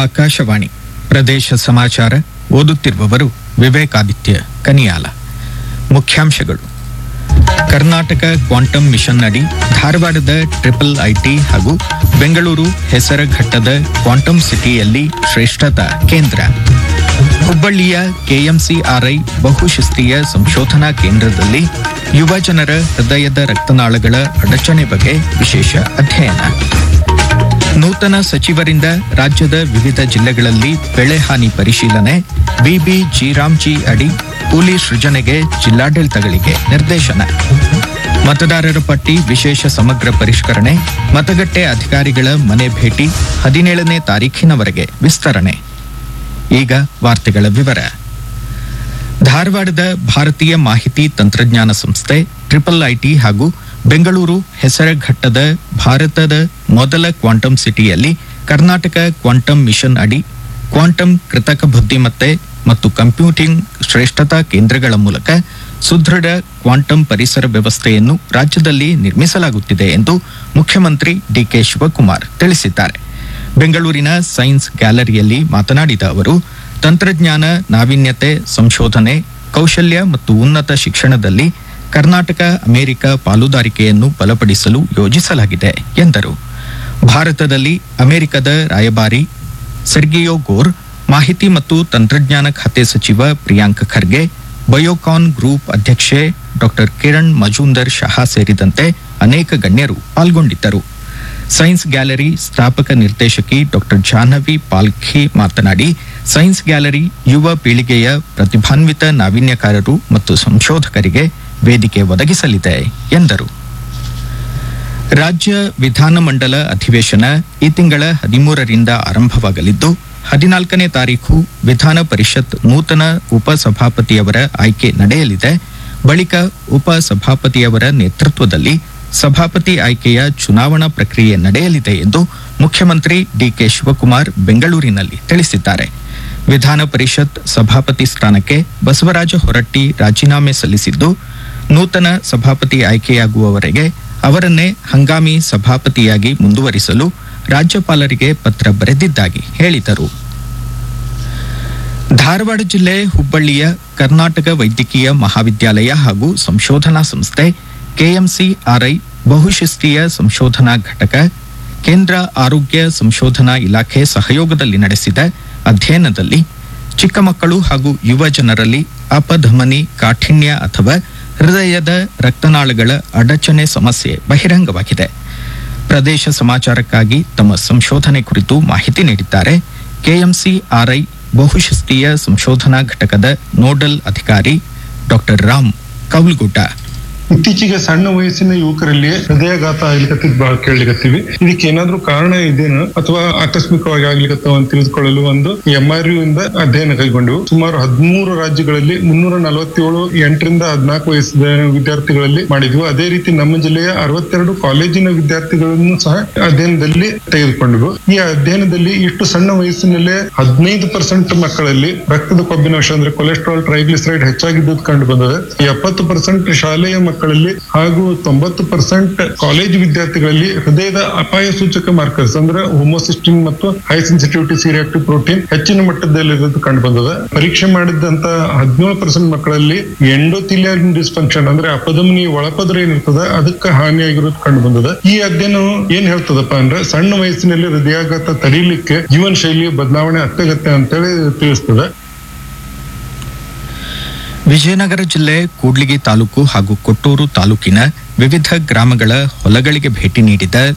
ಆಕಾಶವಾಣಿ ಪ್ರದೇಶ ಸಮಾಚಾರ ಓದುತ್ತಿರುವವರು ವಿವೇಕಾದಿತ್ಯ ಕನಿಯಾಲ ಮುಖ್ಯಾಂಶಗಳು ಕರ್ನಾಟಕ ಕ್ವಾಂಟಮ್ ಮಿಷನ್ ಅಡಿ ಧಾರವಾಡದ ಟ್ರಿಪಲ್ ಐಟಿ ಹಾಗೂ ಬೆಂಗಳೂರು ಹೆಸರಘಟ್ಟದ ಕ್ವಾಂಟಮ್ ಸಿಟಿಯಲ್ಲಿ ಶ್ರೇಷ್ಠತಾ ಕೇಂದ್ರ ಹುಬ್ಬಳ್ಳಿಯ ಕೆಎಂಸಿಆರ್ಐ ಬಹುಶಿಸ್ತೀಯ ಸಂಶೋಧನಾ ಕೇಂದ್ರದಲ್ಲಿ ಯುವ ಜನರ ಹೃದಯದ ರಕ್ತನಾಳಗಳ ಅಡಚಣೆ ಬಗ್ಗೆ ವಿಶೇಷ ಅಧ್ಯಯನ ನೂತನ ಸಚಿವರಿಂದ ರಾಜ್ಯದ ವಿವಿಧ ಜಿಲ್ಲೆಗಳಲ್ಲಿ ಬೆಳೆ ಹಾನಿ ಪರಿಶೀಲನೆ ಬಿಬಿ ಜಿ ಅಡಿ ಕೂಲಿ ಸೃಜನೆಗೆ ಜಿಲ್ಲಾಡಳಿತಗಳಿಗೆ ನಿರ್ದೇಶನ ಮತದಾರರ ಪಟ್ಟಿ ವಿಶೇಷ ಸಮಗ್ರ ಪರಿಷ್ಕರಣೆ ಮತಗಟ್ಟೆ ಅಧಿಕಾರಿಗಳ ಮನೆ ಭೇಟಿ ಹದಿನೇಳನೇ ತಾರೀಖಿನವರೆಗೆ ವಿಸ್ತರಣೆ ಈಗ ವಾರ್ತೆಗಳ ವಿವರ ಧಾರವಾಡದ ಭಾರತೀಯ ಮಾಹಿತಿ ತಂತ್ರಜ್ಞಾನ ಸಂಸ್ಥೆ ಟ್ರಿಪಲ್ ಐಟಿ ಹಾಗೂ ಬೆಂಗಳೂರು ಹೆಸರಘಟ್ಟದ ಭಾರತದ ಮೊದಲ ಕ್ವಾಂಟಮ್ ಸಿಟಿಯಲ್ಲಿ ಕರ್ನಾಟಕ ಕ್ವಾಂಟಮ್ ಮಿಷನ್ ಅಡಿ ಕ್ವಾಂಟಮ್ ಕೃತಕ ಬುದ್ಧಿಮತ್ತೆ ಮತ್ತು ಕಂಪ್ಯೂಟಿಂಗ್ ಶ್ರೇಷ್ಠತಾ ಕೇಂದ್ರಗಳ ಮೂಲಕ ಸುದೃಢ ಕ್ವಾಂಟಮ್ ಪರಿಸರ ವ್ಯವಸ್ಥೆಯನ್ನು ರಾಜ್ಯದಲ್ಲಿ ನಿರ್ಮಿಸಲಾಗುತ್ತಿದೆ ಎಂದು ಮುಖ್ಯಮಂತ್ರಿ ಡಿಕೆ ಶಿವಕುಮಾರ್ ತಿಳಿಸಿದ್ದಾರೆ ಬೆಂಗಳೂರಿನ ಸೈನ್ಸ್ ಗ್ಯಾಲರಿಯಲ್ಲಿ ಮಾತನಾಡಿದ ಅವರು ತಂತ್ರಜ್ಞಾನ ನಾವೀನ್ಯತೆ ಸಂಶೋಧನೆ ಕೌಶಲ್ಯ ಮತ್ತು ಉನ್ನತ ಶಿಕ್ಷಣದಲ್ಲಿ ಕರ್ನಾಟಕ ಅಮೆರಿಕ ಪಾಲುದಾರಿಕೆಯನ್ನು ಬಲಪಡಿಸಲು ಯೋಜಿಸಲಾಗಿದೆ ಎಂದರು ಭಾರತದಲ್ಲಿ ಅಮೆರಿಕದ ರಾಯಭಾರಿ ಸೆರ್ಗಿಯೋ ಗೋರ್ ಮಾಹಿತಿ ಮತ್ತು ತಂತ್ರಜ್ಞಾನ ಖಾತೆ ಸಚಿವ ಪ್ರಿಯಾಂಕ್ ಖರ್ಗೆ ಬಯೋಕಾನ್ ಗ್ರೂಪ್ ಅಧ್ಯಕ್ಷೆ ಡಾಕ್ಟರ್ ಕಿರಣ್ ಮಜುಂದರ್ ಶಹಾ ಸೇರಿದಂತೆ ಅನೇಕ ಗಣ್ಯರು ಪಾಲ್ಗೊಂಡಿದ್ದರು ಸೈನ್ಸ್ ಗ್ಯಾಲರಿ ಸ್ಥಾಪಕ ನಿರ್ದೇಶಕಿ ಡಾಕ್ಟರ್ ಜಾಹ್ನವಿ ಪಾಲ್ಖಿ ಮಾತನಾಡಿ ಸೈನ್ಸ್ ಗ್ಯಾಲರಿ ಯುವ ಪೀಳಿಗೆಯ ಪ್ರತಿಭಾನ್ವಿತ ನಾವೀನ್ಯಕಾರರು ಮತ್ತು ಸಂಶೋಧಕರಿಗೆ ವೇದಿಕೆ ಒದಗಿಸಲಿದೆ ಎಂದರು ರಾಜ್ಯ ವಿಧಾನಮಂಡಲ ಅಧಿವೇಶನ ಈ ತಿಂಗಳ ಹದಿಮೂರರಿಂದ ಆರಂಭವಾಗಲಿದ್ದು ಹದಿನಾಲ್ಕನೇ ತಾರೀಖು ವಿಧಾನ ಪರಿಷತ್ ನೂತನ ಉಪಸಭಾಪತಿಯವರ ಆಯ್ಕೆ ನಡೆಯಲಿದೆ ಬಳಿಕ ಉಪಸಭಾಪತಿಯವರ ನೇತೃತ್ವದಲ್ಲಿ ಸಭಾಪತಿ ಆಯ್ಕೆಯ ಚುನಾವಣಾ ಪ್ರಕ್ರಿಯೆ ನಡೆಯಲಿದೆ ಎಂದು ಮುಖ್ಯಮಂತ್ರಿ ಡಿಕೆ ಶಿವಕುಮಾರ್ ಬೆಂಗಳೂರಿನಲ್ಲಿ ತಿಳಿಸಿದ್ದಾರೆ ವಿಧಾನ ಪರಿಷತ್ ಸಭಾಪತಿ ಸ್ಥಾನಕ್ಕೆ ಬಸವರಾಜ ಹೊರಟ್ಟಿ ರಾಜೀನಾಮೆ ಸಲ್ಲಿಸಿದ್ದು ನೂತನ ಸಭಾಪತಿ ಆಯ್ಕೆಯಾಗುವವರೆಗೆ ಅವರನ್ನೇ ಹಂಗಾಮಿ ಸಭಾಪತಿಯಾಗಿ ಮುಂದುವರಿಸಲು ರಾಜ್ಯಪಾಲರಿಗೆ ಪತ್ರ ಬರೆದಿದ್ದಾಗಿ ಹೇಳಿದರು ಧಾರವಾಡ ಜಿಲ್ಲೆ ಹುಬ್ಬಳ್ಳಿಯ ಕರ್ನಾಟಕ ವೈದ್ಯಕೀಯ ಮಹಾವಿದ್ಯಾಲಯ ಹಾಗೂ ಸಂಶೋಧನಾ ಸಂಸ್ಥೆ ಕೆಎಂಸಿಆರ್ಐ ಬಹುಶಿಸ್ತೀಯ ಸಂಶೋಧನಾ ಘಟಕ ಕೇಂದ್ರ ಆರೋಗ್ಯ ಸಂಶೋಧನಾ ಇಲಾಖೆ ಸಹಯೋಗದಲ್ಲಿ ನಡೆಸಿದ ಅಧ್ಯಯನದಲ್ಲಿ ಚಿಕ್ಕ ಮಕ್ಕಳು ಹಾಗೂ ಯುವ ಜನರಲ್ಲಿ ಅಪಧಮನಿ ಕಾಠಿಣ್ಯ ಅಥವಾ ಹೃದಯದ ರಕ್ತನಾಳಗಳ ಅಡಚಣೆ ಸಮಸ್ಯೆ ಬಹಿರಂಗವಾಗಿದೆ ಪ್ರದೇಶ ಸಮಾಚಾರಕ್ಕಾಗಿ ತಮ್ಮ ಸಂಶೋಧನೆ ಕುರಿತು ಮಾಹಿತಿ ನೀಡಿದ್ದಾರೆ ಕೆಎಂಸಿಆರ್ಐ ಬಹುಶಿಸ್ತೀಯ ಸಂಶೋಧನಾ ಘಟಕದ ನೋಡಲ್ ಅಧಿಕಾರಿ ಡಾಕ್ಟರ್ ರಾಮ್ ಕೌಲ್ಗುಡ್ಡ ಇತ್ತೀಚೆಗೆ ಸಣ್ಣ ವಯಸ್ಸಿನ ಯುವಕರಲ್ಲಿ ಹೃದಯಾಘಾತ ಆಗ್ಲಿಕತ್ತಿದ್ ಬಹಳ ಕೇಳಲಿಕತ್ತೀವಿ ಇದಕ್ಕೆ ಏನಾದ್ರೂ ಕಾರಣ ಇದೇನು ಅಥವಾ ಆಕಸ್ಮಿಕವಾಗಿ ಆಗ್ಲಿಕತ್ತಾವ ಅಂತ ತಿಳಿದುಕೊಳ್ಳಲು ಒಂದು ಎಂ ಆರ್ ಯು ಇಂದ ಅಧ್ಯಯನ ಕೈಗೊಂಡು ಸುಮಾರು ಹದಿಮೂರು ರಾಜ್ಯಗಳಲ್ಲಿ ಮುನ್ನೂರ ನಲವತ್ತೇಳು ಎಂಟರಿಂದ ಹದಿನಾಲ್ಕು ವಯಸ್ಸಿನ ವಿದ್ಯಾರ್ಥಿಗಳಲ್ಲಿ ಮಾಡಿದ್ವು ಅದೇ ರೀತಿ ನಮ್ಮ ಜಿಲ್ಲೆಯ ಅರವತ್ತೆರಡು ಕಾಲೇಜಿನ ವಿದ್ಯಾರ್ಥಿಗಳನ್ನು ಸಹ ಅಧ್ಯಯನದಲ್ಲಿ ತೆಗೆದುಕೊಂಡ್ವು ಈ ಅಧ್ಯಯನದಲ್ಲಿ ಇಷ್ಟು ಸಣ್ಣ ವಯಸ್ಸಿನಲ್ಲೇ ಹದಿನೈದು ಪರ್ಸೆಂಟ್ ಮಕ್ಕಳಲ್ಲಿ ರಕ್ತದ ಕೊಬ್ಬಿನಾಂಶ ಅಂದ್ರೆ ಕೊಲೆಸ್ಟ್ರಾಲ್ ಟ್ರೈಗ್ಲಿಸರೈಡ್ ಹೆಚ್ಚಾಗಿದ್ದು ಕಂಡು ಬಂದಿದೆ ಎಪ್ಪತ್ತು ಪರ್ಸೆಂಟ್ ಶಾಲೆಯ ಮಕ್ಕಳಲ್ಲಿ ಹಾಗೂ ತೊಂಬತ್ತು ಪರ್ಸೆಂಟ್ ಕಾಲೇಜು ವಿದ್ಯಾರ್ಥಿಗಳಲ್ಲಿ ಹೃದಯದ ಅಪಾಯ ಸೂಚಕ ಮಾರ್ಕರ್ಸ್ ಅಂದ್ರೆ ಹೋಮೋಸಿಸ್ಟಿನ್ ಮತ್ತು ಹೈ ಸೆನ್ಸಿಟಿವಿಟಿ ಸಿರಿಯಾಕ್ಟಿವ್ ಪ್ರೋಟೀನ್ ಹೆಚ್ಚಿನ ಮಟ್ಟದಲ್ಲಿ ಇರೋದು ಕಂಡು ಬಂದದ ಪರೀಕ್ಷೆ ಮಾಡಿದಂತ ಹದಿನೇಳು ಪರ್ಸೆಂಟ್ ಮಕ್ಕಳಲ್ಲಿ ಎಂಡೋಥಿಲಿಯಲ್ ಡಿಸ್ಫಂಕ್ಷನ್ ಅಂದ್ರೆ ಅಪಧಮನಿ ಒಳಪದ್ರ ಏನಿರ್ತದ ಅದಕ್ಕೆ ಹಾನಿಯಾಗಿರೋದು ಕಂಡು ಬಂದದ ಈ ಅಧ್ಯಯನ ಏನ್ ಹೇಳ್ತದಪ್ಪ ಅಂದ್ರೆ ಸಣ್ಣ ವಯಸ್ಸಿನಲ್ಲಿ ಹೃದಯಾಘಾತ ತಡೀಲಿಕ್ಕೆ ಜೀವನ ಶೈಲಿ ಬದಲಾವಣೆ ಅತ್ಯಗತ್ಯ ಅಂತೇಳಿ ತಿಳಿಸ್ತದೆ ವಿಜಯನಗರ ಜಿಲ್ಲೆ ಕೂಡ್ಲಿಗಿ ತಾಲೂಕು ಹಾಗೂ ಕೊಟ್ಟೂರು ತಾಲೂಕಿನ ವಿವಿಧ ಗ್ರಾಮಗಳ ಹೊಲಗಳಿಗೆ ಭೇಟಿ ನೀಡಿದ